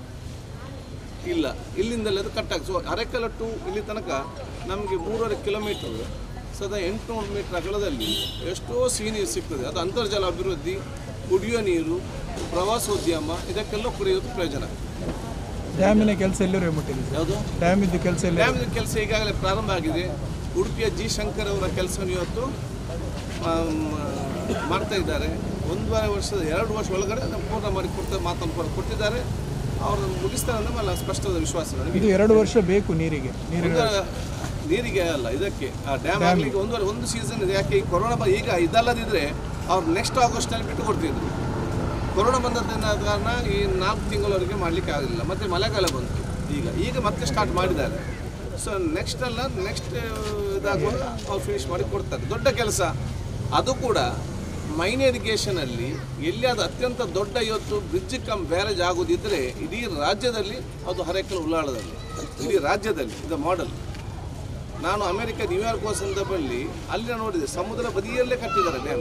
ಇಲ್ಲ ಇಲ್ಲಿಂದಲೇ ಅದು ಕಟ್ ಆಗಿ ಸೊ ಅರೆಕಲ ಟು ಇಲ್ಲಿ ತನಕ ನಮಗೆ ಮೂರುವರೆ ಕಿಲೋಮೀಟರ್ ಸದಾ ಎಂಟುನೂರು ಮೀಟರ್ ಅಗಲದಲ್ಲಿ ಎಷ್ಟೋ ಸಿಹಿ ನೀರು ಸಿಗ್ತದೆ ಅದು ಅಂತರ್ಜಲ ಅಭಿವೃದ್ಧಿ ಕುಡಿಯುವ ನೀರು ಪ್ರವಾಸೋದ್ಯಮ ಇದಕ್ಕೆಲ್ಲ ಕುಡಿಯೋದು ಪ್ರಯೋಜನ ಡ್ಯಾಮಿನ ಕೆಲಸ ಎಲ್ಲರೂ ಮುಟ್ಟಿದೆ ಸರ್ ಯಾವುದು ಡ್ಯಾಮಿದ್ದು ಕೆಲಸ ಎಲ್ಲ ಡ್ಯಾಮ್ ಕೆಲಸ ಈಗಾಗಲೇ ಪ್ರಾರಂಭ ಆಗಿದೆ ಉಡುಪಿಯ ಜಿ ಶಂಕರ್ ಅವರ ಕೆಲಸವನ್ನು ಇವತ್ತು ಆಮ್, ಮಾಡ್ತಾ ಇದ್ದಾರೆ ಒಂದೂವರೆ ವರ್ಷದ ಎರಡು ವರ್ಷ ಒಳಗಡೆ ಅದನ್ನ ಪೂರ್ಣ ಮಾಡಿ ಕೊಡ್ತಾ ಮಾತನ್ನು ಕೊಟ್ಟಿದ್ದಾರೆ ಅವರು ಮುಗಿಸ್ತಾರೆ ಅಂತ ಮೇಲೆ ಸ್ಪಷ್ಟವಾದ ವಿಶ್ವಾಸ ನನಗೆ ಇದು ಎರಡು ವರ್ಷ ಬೇಕು ನೀರಿಗೆ ನೀರಿನ ಒಂದೂವರೆ ನೀರಿಗೆ ಅಲ್ಲ ಇದಕ್ಕೆ ಆ ಡ್ಯಾಮ್ ಆಗಲಿಕ್ಕೆ ಒಂದೂವರೆ ಒಂದು ಸೀಸನ್ ಇದೆ ಯಾಕೆ ಈ ಕೊರೋನಾ ಬ- ಈಗ ಇದಲ್ಲದಿದ್ದರೆ ಅವ್ರು ನೆಕ್ಸ್ಟ್ ಆಗಸ್ಟಲ್ಲಿ ಬಿಟ್ಟು ಕೊಡ್ತಿದ್ರು ಕೊರೋನಾ ಬಂದದ್ದಿನ ಕಾರಣ ಈ ನಾಲ್ಕು ತಿಂಗಳವರೆಗೆ ಮಾಡಲಿಕ್ಕೆ ಆಗಲಿಲ್ಲ ಮತ್ತು ಮಳೆಗಾಲ ಬಂತು ಈಗ ಈಗ ಮತ್ತೆ ಸ್ಟಾರ್ಟ್ ಮಾಡಿದ್ದಾರೆ ಸೊ ನೆಕ್ಸ್ಟ್ ಅಲ್ಲ ನೆಕ್ಸ್ಟ್ ಇದಾಗುವಾಗ ಅವ್ರು ಫಿನಿಶ್ ಮಾಡಿ ಕೊಡ್ತಾರೆ ದೊಡ್ಡ ಕೆಲಸ ಅದು ಕೂಡ ಮೈನ್ ಇರಿಗೇಷನಲ್ಲಿ ಎಲ್ಲಿಯಾದ ಅತ್ಯಂತ ದೊಡ್ಡ ಇವತ್ತು ಬ್ರಿಡ್ಜ್ ಕಮ್ ಬ್ಯಾರೇಜ್ ಆಗೋದಿದ್ದರೆ ಇಡೀ ರಾಜ್ಯದಲ್ಲಿ ಅದು ಹರೇಕಲ್ ಉಳ್ಳಾಳದಲ್ಲಿ ಇಡೀ ರಾಜ್ಯದಲ್ಲಿ ಇದು ಮಾಡೆಲ್ ನಾನು ಅಮೆರಿಕ ನ್ಯೂಯಾರ್ಕ್ ಹೋದ ಸಂದರ್ಭದಲ್ಲಿ ಅಲ್ಲಿ ನಾನು ನೋಡಿದೆ ಸಮುದ್ರ ಬದಿಯಲ್ಲೇ ಕಟ್ಟಿದ್ದಾರೆ ಡ್ಯಾಮ್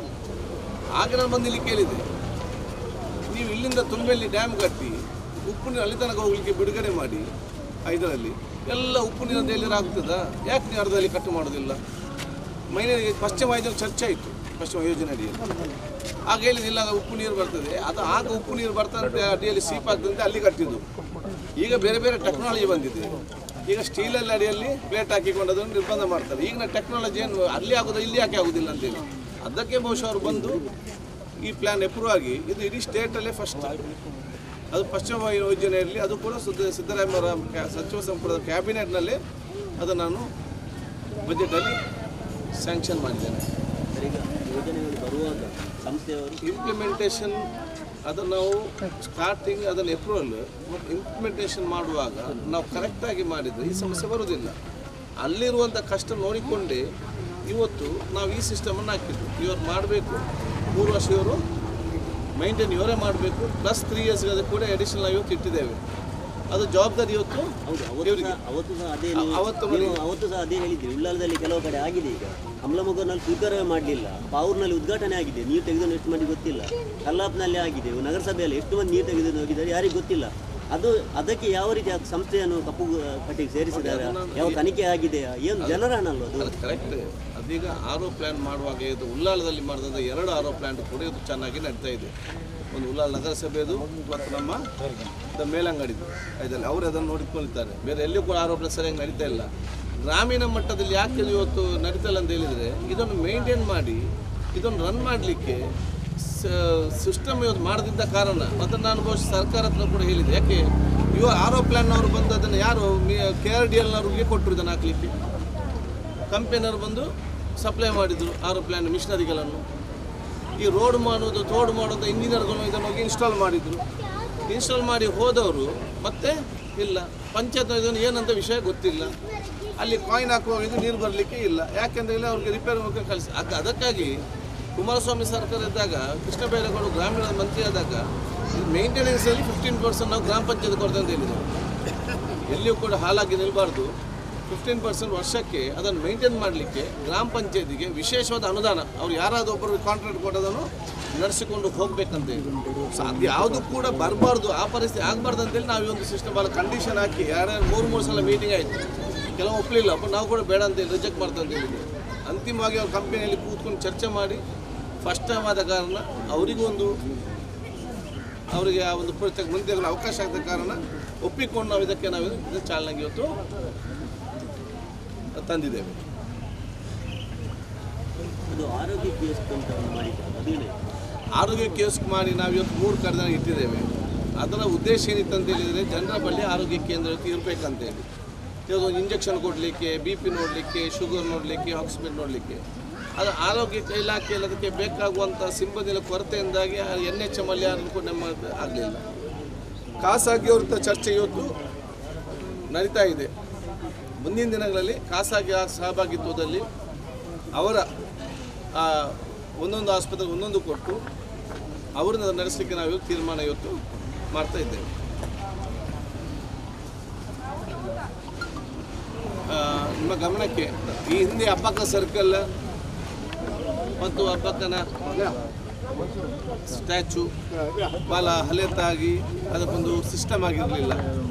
ಆಗ ನಾನು ಬಂದು ಇಲ್ಲಿ ಕೇಳಿದೆ ನೀವು ಇಲ್ಲಿಂದ ತುಂಬೆಯಲ್ಲಿ ಡ್ಯಾಮ್ ಕಟ್ಟಿ ಉಪ್ಪು ನೀರು ಅಲ್ಲಿ ತನಕ ಹೋಗ್ಲಿಕ್ಕೆ ಬಿಡುಗಡೆ ಮಾಡಿ ಆ ಇದರಲ್ಲಿ ಎಲ್ಲ ಉಪ್ಪು ನೀರು ಎಲ್ಲಿರ ಆಗ್ತದಾ ಯಾಕೆ ನೀವು ಅರ್ಧದಲ್ಲಿ ಕಟ್ಟು ಮಾಡೋದಿಲ್ಲ ಮೈನೇರಿಗೆ ಪಶ್ಚಿಮ ಯೋಜನೆ ಚರ್ಚೆ ಆಯಿತು ಪಶ್ಚಿಮ ಯೋಜನೆ ಅಡಿಯಲ್ಲಿ ಆಗ ಹೇಳಿದಿಲ್ಲ ಉಪ್ಪು ನೀರು ಬರ್ತದೆ ಅದು ಆಗ ಉಪ್ಪು ನೀರು ಬರ್ತಂತೆ ಅಡಿಯಲ್ಲಿ ಸೀಪ್ ಆಗ್ತದಂತೆ ಅಲ್ಲಿ ಕಟ್ಟಿದ್ದು ಈಗ ಬೇರೆ ಬೇರೆ ಟೆಕ್ನಾಲಜಿ ಬಂದಿದೆ ಈಗ ಸ್ಟೀಲಲ್ಲಿ ಅಡಿಯಲ್ಲಿ ಪ್ಲೇಟ್ ಹಾಕಿಕೊಂಡು ಅದನ್ನು ನಿರ್ಬಂಧ ಮಾಡ್ತಾರೆ ಈಗಿನ ಟೆಕ್ನಾಲಜಿ ಏನು ಅಲ್ಲಿ ಆಗೋದು ಇಲ್ಲಿ ಯಾಕೆ ಆಗೋದಿಲ್ಲ ಅಂತೇಳಿ ಅದಕ್ಕೆ ಬಹುಶಃ ಅವರು ಬಂದು ಈ ಪ್ಲ್ಯಾನ್ ಅಪ್ರೂವ್ ಆಗಿ ಇದು ಇಡೀ ಸ್ಟೇಟಲ್ಲೇ ಫಸ್ಟ್ ಅದು ಪಶ್ಚಿಮ ಯೋಜನೆಯಲ್ಲಿ ಅದು ಕೂಡ ಸಿದ್ದ ಸಿದ್ದರಾಮಯ್ಯವರ ಕ್ಯಾ- ಸಚಿವ ಸಂಪುಟದ ಕ್ಯಾಬಿನೆಟ್ನಲ್ಲೇ ಅದು ನಾನು ಬಜೆಟಲ್ಲಿ ಸ್ಯಾಂಕ್ಷನ್ ಮಾಡಿದ್ದೇನೆ ಈಗ ಯೋಜನೆಗಳು ಬರುವಾಗ ಸಂಸ್ಥೆಯವರು ಇಂಪ್ಲಿಮೆಂಟೇಷನ್ ಅದನ್ನು ನಾವು ಸ್ಟಾರ್ಟಿಂಗ್ ಅದನ್ನು ಅಪ್ರೂವಲ್ ಮತ್ತು ಇಂಪ್ಲಿಮೆಂಟೇಷನ್ ಮಾಡುವಾಗ ನಾವು ಕರೆಕ್ಟಾಗಿ ಮಾಡಿದರೆ ಈ ಸಮಸ್ಯೆ ಬರುವುದಿಲ್ಲ ಅಲ್ಲಿರುವಂಥ ಕಷ್ಟ ನೋಡಿಕೊಂಡೇ ಇವತ್ತು ನಾವು ಈ ಸಿಸ್ಟಮನ್ನು ಹಾಕಿದ್ದು ಇವರು ಮಾಡಬೇಕು ಮೂರು ವರ್ಷ ಇವರು ಮೈಂಟೈನ್ ಇವರೇ ಮಾಡಬೇಕು ಪ್ಲಸ್ ತ್ರೀ ಇಯರ್ಸ್ಗೆ ಅದು ಕೂಡ ಅಡಿಷನಲ್ ಇವತ್ತು ಇಟ್ಟಿದ್ದೇವೆ ಅದು ಜವಾಬ್ದಾರಿ ಇವತ್ತು ಹೌದು ಅವತ್ತು ಸಹ ಅವತ್ತು ಸಹ ಅದೇ ನೀವು- ಅವತ್ತು ನೀವು ಅವತ್ತು ಸಹ ಅದೇ ಹೇಳಿದ್ರಿ ಉಳ್ಳಾಲದಲ್ಲಿ ಕೆಲವು ಕಡೆ ಆಗಿದೆ ಈಗ ಅಮ್ಲಮೊಗರ್ನಲ್ಲಿ ಸ್ವೀಕಾರವೇ ಮಾಡಲಿಲ್ಲ ಪಾವೂರ್ನಲ್ಲಿ ಉದ್ಘಾಟನೆ ಆಗಿದೆ ನೀರು ತೆಗೆದು ಎಷ್ಟು ಮಂದಿ ಗೊತ್ತಿಲ್ಲ ಕಲ್ಲಾಪ್ನಲ್ಲಿ ಆಗಿದೆ ನಗರಸಭೆಯಲ್ಲಿ ಎಷ್ಟು ಮಂದಿ ನೀರು ತೆಗೆದು ಹೋಗಿದ್ದಾರೆ ಯಾರಿಗೂ ಗೊತ್ತಿಲ್ಲ ಅದು ಅದಕ್ಕೆ ಯಾವ ರೀತಿ ಆ ಸಂಸ್ಥೆಯನ್ನು ಕಪ್ಪು ಪಟ್ಟಿಗೆ ಸೇರಿಸಿದ್ದಾರೆ ಯಾವ ತನಿಖೆ ಆಗಿದೆಯಾ ಏನು ಜನರ ಹಣ ಅಲ್ವಾ ಅದು ಅದು ಕರೆಕ್ಟ್ ಅದೀಗ ಆರೋ ಪ್ಲ್ಯಾನ್ ಮಾಡುವಾಗ ಇದು ಉಳ್ಳಾಲದಲ್ಲಿ ಮಾಡಿದಂಥ ಎರಡು ಆರೋ ಪ್ಲ್ಯಾಂಟ್ ಕೂಡ ಇದು ಚೆನ್ನಾಗಿ ನಡೀತಾ ಇದೆ ಒಂದು ಉಳ್ಳಾಲ ನಗರಸಭೆದು ಮತ್ತು ನಮ್ಮ ದ ಮೇಲಂಗಡಿದು ಇದರಲ್ಲಿ ಅವರು ಅದನ್ನು ನೋಡಿಕೊಳ್ತಾರೆ ಬೇರೆ ಎಲ್ಲಿಯೂ ಕೂಡ ಆರೋ ಪ್ಲ್ಯಾನ್ ಸರಿಯಾಗಿ ನಡೀತಾ ಇಲ್ಲ ಗ್ರಾಮೀಣ ಮಟ್ಟದಲ್ಲಿ ಯಾಕೆ ಇದು ಇವತ್ತು ನಡೀತಾ ಇಲ್ಲ ಅಂತ ಹೇಳಿದರೆ ಇದನ್ನು ಮೇಂಟೈನ್ ಮಾಡಿ ಇದನ್ನು ರನ್ ಮಾಡಲಿಕ್ಕೆ ಸಿಸ್ಟಮ್ ಇವತ್ತು ಮಾಡದಿದ್ದ ಕಾರಣ ಮತ್ತು ನಾನು ಬಹುಶಃ ಸರ್ಕಾರ ಹತ್ರ ಕೂಡ ಹೇಳಿದೆ ಯಾಕೆ ಇವ ಆರೋ ಪ್ಲ್ಯಾನ್ನವರು ಬಂದು ಅದನ್ನು ಯಾರು ಕೆ ಆರ್ ಡಿ ಎಲ್ನವ್ರಿಗೆ ಕೊಟ್ಟರು ಇದನ್ನು ಹಾಕಲಿಕ್ಕೆ ಕಂಪನಿಯವರು ಬಂದು ಸಪ್ಲೈ ಮಾಡಿದರು ಆರು ಪ್ಲ್ಯಾನ್ ಮಿಷನರಿಗಳನ್ನು ಈ ರೋಡ್ ಮಾಡೋದು ತೋಡು ಮಾಡೋದು ಇಂಜಿನಿಯರ್ಗಳು ಇದನ್ನು ಹೋಗಿ ಇನ್ಸ್ಟಾಲ್ ಮಾಡಿದರು ಇನ್ಸ್ಟಾಲ್ ಮಾಡಿ ಹೋದವರು ಮತ್ತೆ ಇಲ್ಲ ಪಂಚಾಯತ್ ಇದನ್ನು ಏನಂತ ವಿಷಯ ಗೊತ್ತಿಲ್ಲ ಅಲ್ಲಿ ಕಾಯಿನ್ ಹಾಕುವಾಗ ಇದು ನೀರು ಬರಲಿಕ್ಕೆ ಇಲ್ಲ ಯಾಕೆಂದ್ರೆ ಇಲ್ಲಿ ಅವ್ರಿಗೆ ರಿಪೇರಿ ಮುಖ ಕಳಿಸಿ ಅದ ಅದಕ್ಕಾಗಿ ಕುಮಾರಸ್ವಾಮಿ ಸರ್ಕಾರ ಇದ್ದಾಗ ಕೃಷ್ಣ ಬೈರೇಗೌಡ ಗ್ರಾಮೀಣ ಮಂತ್ರಿ ಆದಾಗ ಮೇಂಟೆನೆನ್ಸಲ್ಲಿ ಫಿಫ್ಟೀನ್ ಪರ್ಸೆಂಟ್ ನಾವು ಗ್ರಾಮ ಪಂಚಾಯತ್ ಕೊಡ್ತೇವೆ ಅಂತ ಹೇಳಿದ್ದೇವೆ ಎಲ್ಲಿಯೂ ಕೂಡ ಹಾಲಾಗಿ ನಿಲ್ಲಬಾರ್ದು ಫಿಫ್ಟೀನ್ ಪರ್ಸೆಂಟ್ ವರ್ಷಕ್ಕೆ ಅದನ್ನು ಮೇಂಟೈನ್ ಮಾಡಲಿಕ್ಕೆ ಗ್ರಾಮ ಪಂಚಾಯತಿಗೆ ವಿಶೇಷವಾದ ಅನುದಾನ ಅವ್ರು ಯಾರಾದರೂ ಒಬ್ಬರು ಕಾಂಟ್ರಾಕ್ಟ್ ಕೊಡೋದನ್ನು ನಡೆಸಿಕೊಂಡು ಹೋಗ್ಬೇಕಂತ ಹೇಳಿ ಸೊ ಅದು ಯಾವುದು ಕೂಡ ಬರಬಾರ್ದು ಆ ಪರಿಸ್ಥಿತಿ ಆಗಬಾರ್ದು ಅಂತೇಳಿ ನಾವು ಈ ಒಂದು ಸಿಸ್ಟಮ್ ಅಲ್ಲಿ ಕಂಡೀಷನ್ ಹಾಕಿ ಯಾರ್ಯಾರು ಮೂರು ಮೂರು ಸಲ ಮೀಟಿಂಗ್ ಆಯಿತು ಕೆಲವು ಒಪ್ಪಲಿಲ್ಲ ಅಪ್ಪ ನಾವು ಕೂಡ ಬೇಡ ಅಂತೇಳಿ ರಿಜೆಕ್ಟ್ ಮಾಡ್ತಾ ಅಂತ ಹೇಳಿದ್ವಿ ಅಂತಿಮವಾಗಿ ಅವ್ರ ಕಂಪನಿಯಲ್ಲಿ ಕೂತ್ಕೊಂಡು ಚರ್ಚೆ ಮಾಡಿ ಫಸ್ಟ್ ಟೈಮ್ ಆದ ಕಾರಣ ಅವರಿಗೂ ಒಂದು ಅವರಿಗೆ ಆ ಒಂದು ಪ್ರತ್ಯೇಕ ಮುಂದೆ ಆಗಲು ಅವಕಾಶ ಆಗದ ಕಾರಣ ಒಪ್ಪಿಕೊಂಡು ನಾವು ಇದಕ್ಕೆ ನಾವು ಇದು ಚಾಲನೆಗೆ ಇವತ್ತು ತಂದಿದ್ದೇವೆ ಅದು ಆರೋಗ್ಯಕ್ಕೆ ಎಷ್ಟು ಅಂತ ಮಾಡಿದ್ದಾರೆ ಅದೇನೇ ಆರೋಗ್ಯ ಕೇಸ್ ಮಾಡಿ ನಾವು ಇವತ್ತು ಮೂರು ಕರೆದ ಇಟ್ಟಿದ್ದೇವೆ ಅದರ ಉದ್ದೇಶ ಏನಿತ್ತು ಅಂತ ಹೇಳಿದರೆ ಜನರ ಬಳಿ ಆರೋಗ್ಯ ಕೇಂದ್ರ ಇರಬೇಕಂತೇಳಿ ಇವತ್ತು ಒಂದು ಇಂಜೆಕ್ಷನ್ ಕೊಡಲಿಕ್ಕೆ ಬಿ ಪಿ ನೋಡಲಿಕ್ಕೆ ಶುಗರ್ ನೋಡಲಿಕ್ಕೆ ಆಕ್ಸಿಜನ್ ನೋಡಲಿಕ್ಕೆ ಅದು ಆರೋಗ್ಯ ಇಲಾಖೆಯಲ್ಲಿ ಅದಕ್ಕೆ ಬೇಕಾಗುವಂಥ ಸಿಬ್ಬಂದಿಯ ಕೊರತೆಯಿಂದಾಗಿ ಎನ್ ಎಚ್ ಎಮ್ ಅಲ್ಲಿ ಯಾರು ಕೂಡ ನಮ್ಮ ಆಗಲಿಲ್ಲ ಖಾಸಗಿ ಅವ್ರ ಚರ್ಚೆ ಇವತ್ತು ನಡೀತಾ ಇದೆ ಮುಂದಿನ ದಿನಗಳಲ್ಲಿ ಖಾಸಗಿ ಸಹಭಾಗಿತ್ವದಲ್ಲಿ ಅವರ ಆ, ಒಂದೊಂದು ಆಸ್ಪತ್ರೆಗೆ ಒಂದೊಂದು ಕೊಟ್ಟು ಅವರನ್ನ ನಡೆಸಲಿಕ್ಕೆ ನಾವು ಇವತ್ತು ತೀರ್ಮಾನ ಇವತ್ತು ಮಾಡ್ತಾ ಇದ್ದೇವೆ ಆ, ನಿಮ್ಮ ಗಮನಕ್ಕೆ ಈ ಹಿಂದೆ ಅಬ್ಬಕ್ಕ ಸರ್ಕಲ್ ಮತ್ತು ಅಬ್ಬಕ್ಕನ ಸ್ಟ್ಯಾಚು ಭಾಳ ಹಳೆತಾಗಿ ಅದಕ್ಕೊಂದು ಸಿಸ್ಟಮ್ ಆಗಿರಲಿಲ್ಲ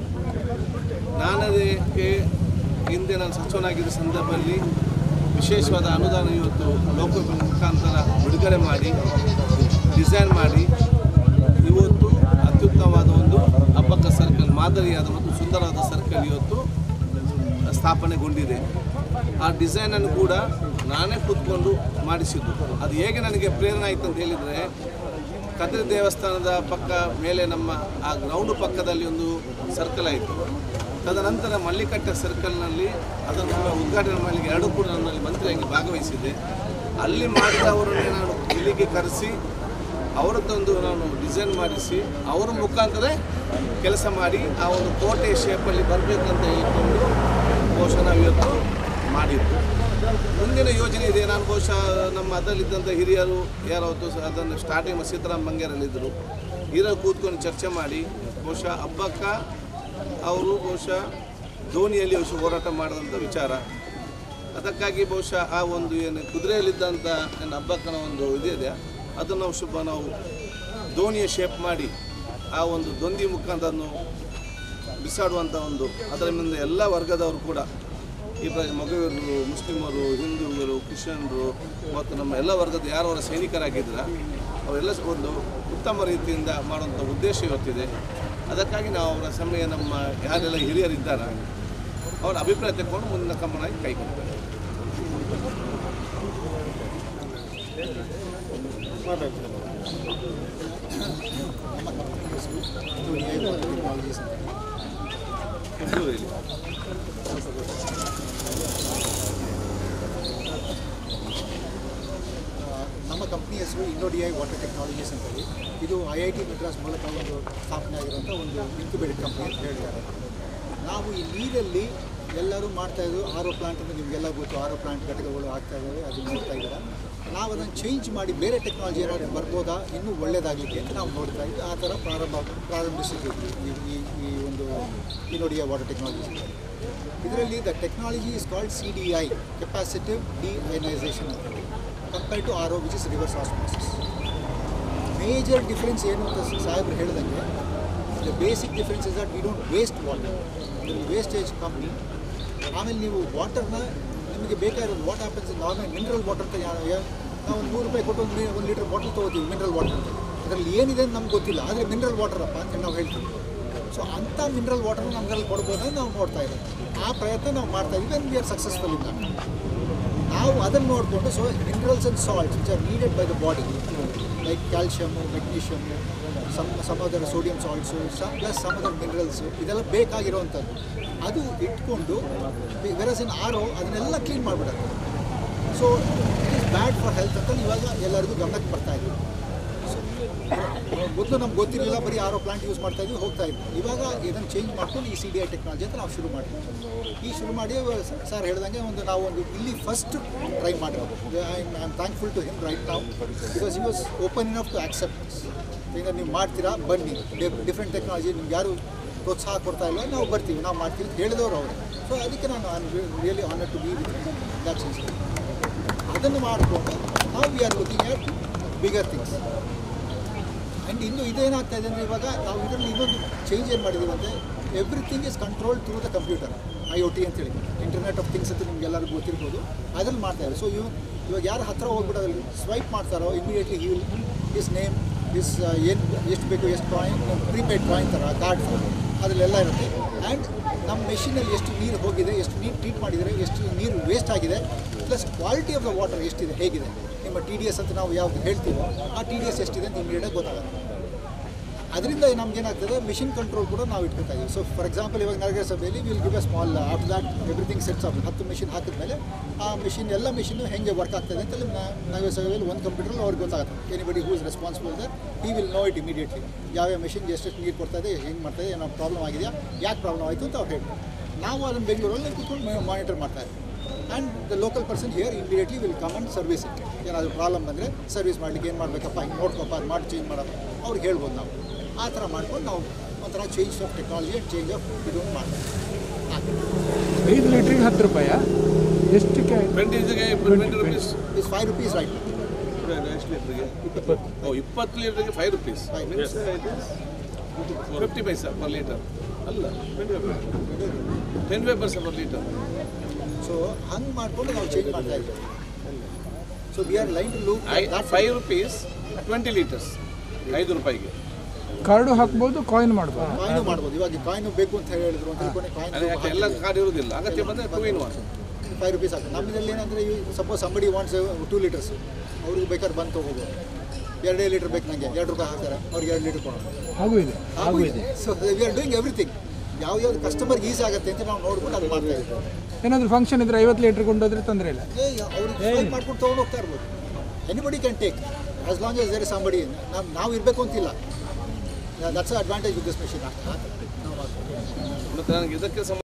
ನಾನದಕ್ಕೆ ಹಿಂದೆ ನಾನು ಸಚಿವನಾಗಿದ್ದ ಸಂದರ್ಭದಲ್ಲಿ ವಿಶೇಷವಾದ ಅನುದಾನ ಇವತ್ತು ಲೋಕೋಪಯೋಗಿ ಮುಖಾಂತರ ಬಿಡುಗಡೆ ಮಾಡಿ ಡಿಸೈನ್ ಮಾಡಿ ಇವತ್ತು ಅತ್ಯುತ್ತಮವಾದ ಒಂದು ಹಬ್ಬಕ್ಕ ಸರ್ಕಲ್ ಮಾದರಿಯಾದ ಒಂದು ಸುಂದರವಾದ ಸರ್ಕಲ್ ಇವತ್ತು ಸ್ಥಾಪನೆಗೊಂಡಿದೆ ಆ ಡಿಸೈನನ್ನು ಕೂಡ ನಾನೇ ಕೂತ್ಕೊಂಡು ಮಾಡಿಸಿದ್ದು ಅದು ಹೇಗೆ ನನಗೆ ಪ್ರೇರಣೆ ಆಯಿತು ಅಂತ ಹೇಳಿದರೆ ಕದ್ರಿ ದೇವಸ್ಥಾನದ ಪಕ್ಕ ಮೇಲೆ ನಮ್ಮ ಆ ಗ್ರೌಂಡ್ ಪಕ್ಕದಲ್ಲಿ ಒಂದು ಸರ್ಕಲ್ ಆಯಿತು ತದನಂತರ ಮಲ್ಲಿಕಟ್ಟೆ ಸರ್ಕಲ್ನಲ್ಲಿ ಅದನ್ನು ಉದ್ಘಾಟನೆ ಮಾಡಲಿಕ್ಕೆ ಎರಡೂ ಕೂಡ ನನ್ನಲ್ಲಿ ಮಂತ್ರಿಯಾಗಿ ಭಾಗವಹಿಸಿದೆ ಅಲ್ಲಿ ಮಾಡಿದವರನ್ನೇ ನಾನು ಇಲ್ಲಿಗೆ ಕರೆಸಿ ಅವರದ್ದೊಂದು ನಾನು ಡಿಸೈನ್ ಮಾಡಿಸಿ ಅವರ ಮುಖಾಂತರ ಕೆಲಸ ಮಾಡಿ ಆ ಒಂದು ಕೋಟೆ ಶೇಪಲ್ಲಿ ಬರಬೇಕಂತ ಹೇಳಿಕೊಂಡು ಬಹುಶಃ ನಾವು ಇವತ್ತು ಮಾಡಿದ್ದು ಮುಂದಿನ ಯೋಜನೆ ಇದೆ ನಾನು ಬಹುಶಃ ನಮ್ಮ ಅದರಲ್ಲಿದ್ದಂಥ ಹಿರಿಯರು ಯಾರೋ ಹೊತ್ತು ಸಹ ಅದನ್ನು ಸ್ಟಾರ್ಟಿಂಗ್ ಸೀತಾರಾಮ್ ಬಂಗೇರಲ್ಲಿದ್ದರು ಹಿರಿಯರು ಕೂತ್ಕೊಂಡು ಚರ್ಚೆ ಮಾಡಿ ಬಹುಶಃ ಹಬ್ಬಕ್ಕ ಅವರು ಬಹುಶಃ ಧೋನಿಯಲ್ಲಿ ಬಹುಶಃ ಹೋರಾಟ ಮಾಡಿದಂಥ ವಿಚಾರ ಅದಕ್ಕಾಗಿ ಬಹುಶಃ ಆ ಒಂದು ಏನು ಕುದುರೆಯಲ್ಲಿದ್ದಂಥ ಏನು ಹಬ್ಬಕ್ಕನ ಒಂದು ಇದಿದೆ ಅದನ್ನು ನಾವು ಶುಭ ನಾವು ದೋಣಿಯ ಶೇಪ್ ಮಾಡಿ ಆ ಒಂದು ದೊಂದಿ ಮುಖಾಂತರ ಅದನ್ನು ಬಿಸಾಡುವಂಥ ಒಂದು ಅದರ ಮುಂದೆ ಎಲ್ಲ ವರ್ಗದವರು ಕೂಡ ಈ ಪ್ರ ಮಗುವರು ಮುಸ್ಲಿಮರು ಹಿಂದೂಗಳು ಕ್ರಿಶ್ಚಿಯನ್ರು ಮತ್ತು ನಮ್ಮ ಎಲ್ಲ ವರ್ಗದ ಯಾರವರ ಸೈನಿಕರಾಗಿದ್ರ ಅವರೆಲ್ಲ ಸ- ಒಂದು ಉತ್ತಮ ರೀತಿಯಿಂದ ಮಾಡುವಂಥ ಉದ್ದೇಶ ಇವತ್ತಿದೆ ಅದಕ್ಕಾಗಿ ನಾವು ಅವರ ಸಮಯ ನಮ್ಮ ಯಾರೆಲ್ಲ ಹಿರಿಯರಿದ್ದಾರೆ ಅವರ ಅಭಿಪ್ರಾಯ ತಗೊಂಡು ಮುಂದಿನ ಕ್ರಮವಾಗಿ ಕೈಗೊಳ್ತೇವೆ ಬೆಂಗಳೂರಲ್ಲಿ ನಮ್ಮ ಕಂಪ್ನಿ ಹೆಸರು ಇಂಡೋಡಿಐ ವಾಟರ್ ಟೆಕ್ನಾಲಜೀಸ್ ಅಂತ ಹೇಳಿ ಇದು ಐ ಐ ಟಿ ಮದ್ರಾಸ್ ಮೂಲಕ ಒಂದು ಸ್ಥಾಪನೆ ಆಗಿರುವಂಥ ಒಂದು ಇನ್ಕ್ಯುಬೇಟೆಡ್ ಕಂಪ್ನಿ ಅಂತ ಹೇಳ್ತಾರೆ ನಾವು ಈ ನೀರಲ್ಲಿ ಎಲ್ಲರೂ ಮಾಡ್ತಾ ಇದ್ರು ಆರೋ ಪ್ಲಾಂಟ್ ಅಂತ ನಿಮಗೆಲ್ಲ ಗೊತ್ತು ಆರೋ ಪ್ಲಾಂಟ್ ಘಟಕಗಳು ಆಗ್ತಾ ಇದ್ದಾವೆ ಅದು ನೋಡ್ತಾ ಇದ್ದಾರೆ ನಾವು ಅದನ್ನು ಚೇಂಜ್ ಮಾಡಿ ಬೇರೆ ಟೆಕ್ನಾಲಜಿ ಏನಾದ್ರು ಬರ್ಬೋದಾ ಇನ್ನೂ ಒಳ್ಳೇದಾಗಲಿಕ್ಕೆ ಅಂತ ನಾವು ನೋಡ್ತಾ ಇದ್ವಿ ಆ ಥರ ಪ್ರಾರಂಭ ಪ್ರಾರಂಭಿಸಿದ್ವಿ ಈ ಈ ಈ ಒಂದು ಇಂಡೋಡಿಯಾ ವಾಟರ್ ಟೆಕ್ನಾಲಜೀಸ್ ಇದರಲ್ಲಿ the technology is called C D I capacitive deionisation ಅಂತ ಹೇಳಿ compare to R O which is reverse osmosis major difference ಏನು ಅಂತ ಸಾಹೇಬ್ರು ಹೇಳಿದಂಗೆ the basic difference is that we don't waste water ಇದರಲ್ಲಿ ವೇಸ್ಟೇಜ್ ಕಮ್ಮಿ ಆಮೇಲೆ ನೀವು ವಾಟರ್ನ ನಿಮಗೆ ಬೇಕಾಗಿರೋದು what happens normal mineral water ಅಂತ ಯಾ- ಯಾ- ನಾವು ಒಂದು ನೂರು ರೂಪಾಯಿ ಕೊಟ್ಟು ಒಂದು ಮಿ- ಒಂದು ಲೀಟರ್ ಬಾಟಲ್ ತೊಗೋತೀವಿ ಮಿನರಲ್ ವಾಟರ್ ಅಂತ ಅದರಲ್ಲಿ ಏನಿದೆ ಅಂತ ನಮ್ಗೆ ಗೊತ್ತಿಲ್ಲ ಆದರೆ ಮಿನರಲ್ ವಾಟರಪ್ಪ ಅಂತ ನಾವು ಹೇಳ್ತೀವಿ ಸೊ ಅಂಥ ಮಿನರಲ್ ವಾಟರ್ ನಮ್ಗಲ್ಲಿ ಕೊಡ್ಬೋದು ನಾವು ನೋಡ್ತಾ ಇದ್ದೀವಿ ಆ ಪ್ರಯತ್ನ ನಾವು ಮಾಡ್ತಾ ಇದ್ದೀವಿ and we are successful in ನಾವು ಅದನ್ನು ನೋಡಿಕೊಂಡು so minerals and salts which are needed by the body like calcium magnesium some some other sodium salts some plus some other minerals ಇದೆಲ್ಲ ಬೇಕಾಗಿರುವಂಥದ್ದು ಅದು ಇಟ್ಕೊಂಡು ವೆರಸ್ ಇನ್ ಆರೋ ಅದನ್ನೆಲ್ಲ clean ಮಾಡಿಬಿಡುತ್ತೆ so it is bad for health ಅಂತ ಇವಾಗ ಎಲ್ಲರಿಗೂ ಗಮನಕ್ಕೆ ಬರ್ತಾ ಇದೆ ಸೊ ಮೊದಲು ನಮ್ಗೆ ಗೊತ್ತಿರಲಿಲ್ಲ ಬರೀ ಆರೋ ಪ್ಲಾಂಟ್ ಯೂಸ್ ಮಾಡ್ತಾ ಇದ್ವಿ ಹೋಗ್ತಾ ಇದ್ವಿ ಇವಾಗ ಇದನ್ನು ಚೇಂಜ್ ಮಾಡ್ಕೊಂಡು ಈ ಸಿ ಡಿ ಐ ಟೆಕ್ನಾಲಜಿ ಅಂತ ನಾವು ಶುರು ಮಾಡಿದ್ವಿ ಈ ಶುರು ಮಾಡಿ ಸರ್ ಹೇಳ್ದಂಗೆ ಒಂದು ನಾವು ಒಂದು ಇಲ್ಲಿ ಫಸ್ಟ್ ಟ್ರೈ ಮಾಡಿರೋದು I am thankful to him right ನಾವು because you was open enough to accept ಈಗ ನೀವು ಮಾಡ್ತೀರಾ ಬನ್ನಿ ಡಿಫ್ರೆಂಟ್ ಟೆಕ್ನಾಲಜಿ ನಿಮ್ಗೆ ಯಾರು ಪ್ರೋತ್ಸಾಹ ಕೊಡ್ತಾ ಇಲ್ಲ ನಾವು ಬರ್ತೀವಿ ನಾವು ಮಾಡ್ತೀವಿ ಅಂತ ಹೇಳಿದವರು ಅವರು ಸೊ ಅದಕ್ಕೆ ನಾನು I really honour to be with that ಅದನ್ನು ಮಾಡಿಕೊಂಡು ನಾವು we are looking at bigger things and ಇನ್ನು ಇದೇನಾಗ್ತಾ ಇದೆ ಅಂದರೆ ಇವಾಗ ನಾವು ಇದರಲ್ಲಿ ಇನ್ನೊಂದು ಚೇಂಜ್ ಏನು ಮಾಡಿದ್ದೀವಿ ಅಂದರೆ everything is control through the computer I O T ಅಂತೇಳಿ ಇಂಟರ್ನೆಟ್ ಆಫ್ ಥಿಂಗ್ಸ್ ಅಂತ ನಿಮ್ಗೆಲ್ಲರಿಗೂ ಗೊತ್ತಿರ್ಬೋದು ಅದ್ರಲ್ಲಿ ಮಾಡ್ತಾ ಇದ್ದಾರೆ ಸೊ ಇವ್ ಇವಾಗ ಯಾರು ಹತ್ತಿರ ಹೋಗ್ಬಿಡೋದ್ರಲ್ಲಿ ಸ್ವೈಪ್ ಮಾಡ್ತಾರೋ immediately he will is name is ಏನು ಎಷ್ಟು ಬೇಕು ಎಷ್ಟು ಕಾಯಿನ್ ಪ್ರೀಪೇಯ್ಡ್ ಕಾಯಿನ್ ಥರ ಕಾರ್ಡ್ ಥರ ಅದರಲ್ಲೆಲ್ಲ ಇರುತ್ತೆ ಆ್ಯಂಡ್ ನಮ್ಮ ಮೆಷಿನಲ್ಲಿ ಎಷ್ಟು ನೀರು ಹೋಗಿದೆ ಎಷ್ಟು ನೀರು ಟ್ರೀಟ್ ಮಾಡಿದರೆ ಎಷ್ಟು ನೀರು ವೇಸ್ಟ್ ಆಗಿದೆ plus quality of the water ಎಷ್ಟಿದೆ ಹೇಗಿದೆ ನಿಮ್ಮ ಟಿ ಡಿ ಎಸ್ ಅಂತ ನಾವು ಯಾವ್ದು ಹೇಳ್ತೀವೋ ಆ ಟಿ ಡಿ ಎಸ್ ಎಷ್ಟಿದೆ ಅಂತ ಇಮಿಡಿಯೇಟಾಗಿ ಗೊತ್ತಾಗುತ್ತೆ ಅದರಿಂದ ನಮ್ಗೇನಾಗ್ತದೆ ಮಿಷಿನ್ ಕಂಟ್ರೋಲ್ ಕೂಡ ನಾವು ಇಟ್ಕೊತಾ ಇದೀವಿ ಸೊ ಫಾರ್ ಎಕ್ಸಾಂಪಲ್ ಇವಾಗ ನಗರಸಭೆಯಲ್ಲಿ will give a small after that everything sets of ಹತ್ತು ಮಿಷಿನ್ ಹಾಕಿದ್ಮೇಲೆ ಆ ಮಿಷಿನ್ ಎಲ್ಲ ಮಿಷಿನು ಹೆಂಗೆ ವರ್ಕ್ ಆಗ್ತದೆ ಅಂತ ಅಲ್ಲಿ ನ- ನಗರಸಭೆಯಲ್ಲಿ ಒಂದು ಕಂಪ್ಯೂಟರ್ ಅವ್ರಿಗೆ ಗೊತ್ತಾಗುತ್ತೆ anybody who is responsible there he will know it immediately ಯಾವ್ಯಾವ ಮಿಷಿನ್ಗೆ ಎಷ್ಟೆಷ್ಟು ನೀರು ಕೊಡ್ತಾ ಇದೆ ಹೆಂಗೆ ಮಾಡ್ತಾ ಇದೆ ಏನೋ ಪ್ರಾಬ್ಲಮ್ ಆಗಿದೆಯಾ ಯಾಕೆ ಪ್ರಾಬ್ಲಮ್ ಆಯಿತು ಅಂತ ಅವ್ರು ಹೇಳ್ತಾರೆ ನಾವು ಅದನ್ನು ಬೆಂಗಳೂರಲ್ಲಿ ಕೂತ್ಕೊಂಡು ಮಾನಿಟರ್ ಮಾಡ್ತಾ ಇದ್ದೀವಿ and the local person here immediately will come and service it ಏನಾದರೂ ಪ್ರಾಬ್ಲಮ್ ಬಂದರೆ ಸರ್ವಿಸ್ ಮಾಡಲಿಕ್ಕೆ ಏನು ಮಾಡಬೇಕಪ್ಪ ಹಿಂಗೆ ನೋಡ್ಕೊಪ್ಪ ಅದು ಮಾಡಿ ಚೇಂಜ್ ಮಾಡೋದು ಅವ್ರಿಗೆ ಹೇಳ್ಬೋದು ನಾವು ಆ ಥರ ಮಾಡ್ಕೊಂಡು ನಾವು ಒಂಥರ change of technology and change of ಇದು ಮಾಡ್ತೀವಿ ಐದು ಲೀಟ್ರಿಗೆ ಹತ್ತು ರೂಪಾಯಾ ಎಷ್ಟಕ್ಕೆ twenty twenty rupees is five rupees right ಎಷ್ಟು ಲೀಟ್ರಿಗೆ ಓ ಇಪ್ಪತ್ತು ಲೀಟ್ರಿಗೆ five rupees means fifty paisa per litre ಅಲ್ಲ twenty five percent per litre so ಹಂಗೆ ಮಾಡಿಕೊಂಡು ನಾವು ಚೇಂಜ್ ಮಾಡ್ತಾ ಇದ್ದೀವಿ so we are line to look five rupees twenty litres ಐದು ರೂಪಾಯಿಗೆ ಕಾರ್ಡು ಹಾಕ್ಬೋದು ಕಾಯಿನ್ ಮಾಡ್ಬೋದು ಕಾಯಿನು ಮಾಡ್ಬೋದು ಇವಾಗ ಕಾಯಿನು ಬೇಕು ಅಂತ ಹೇಳಿದ್ರು ಅಂತ ತಿಳ್ಕೊಂಡು ಅದೇ ಯಾಕೆ ಎಲ್ಲ ಕಾಯಿನ್ ಕಾರ್ಡ್ ಇರುವುದಿಲ್ಲ ಅಗತ್ಯ ಬಂದರೆ two in one five rupees ಆಗ್ತದೆ ನಮ್ಮದ್ರಲ್ಲಿ ಏನಂದರೆ suppose somebody wants two litres ಅವ್ರಿಗೆ ಬೇಕಾದ್ರೆ ಬಂದು ತೊಗೋಬೋದು ಎರಡೇ ಲೀಟರ್ ಬೇಕು ನನಗೆ ಎರಡು ರೂಪಾಯಿ ಹಾಕ್ತಾರೆ ಅವ್ರಿಗೆ ಎರಡು ಲೀಟರ್ ಕೊಡೋಣ ಹಾಗೂ ಇದೆ ಹಾಗೂ ಇದೆ so we are doing everything ಯಾವ ಯಾವ್ದು ಕಸ್ಟಮರ್ಗೆ ಈಸಿ ಆಗುತ್ತೆ ಅಂತ ನಾವು ನೋಡ್ಕೊಂಡು ಅದು ಮಾಡ್ತಾ ಇದ್ದೀವಿ ಏನಾದರೂ ಫಂಕ್ಷನ್ ಇದ್ರೆ ಐವತ್ತು ಲೀಟ್ರ್ ಕೊಂಡೋದ್ರೆ ತೊಂದರೆ ಇಲ್ಲ ಏ ಅವ್ರಿಗೆ ಫ್ಲೈಟ್ ಮಾಡ್ಕೊಂಡು ತೊಗೊಂಡು ಹೋಗ್ತಾ ಇರ್ಬೋದು anybody can take as long as there somebody ನಾವು ನಾವು ಇರಬೇಕು ಅಂತಿಲ್ಲ that's advantage with this machine ನಾವು ಮಾಡ್ತೀವಿ ಮತ್ತು ನನಗೆ ಇದಕ್ಕೆ ಸಂಬಂಧ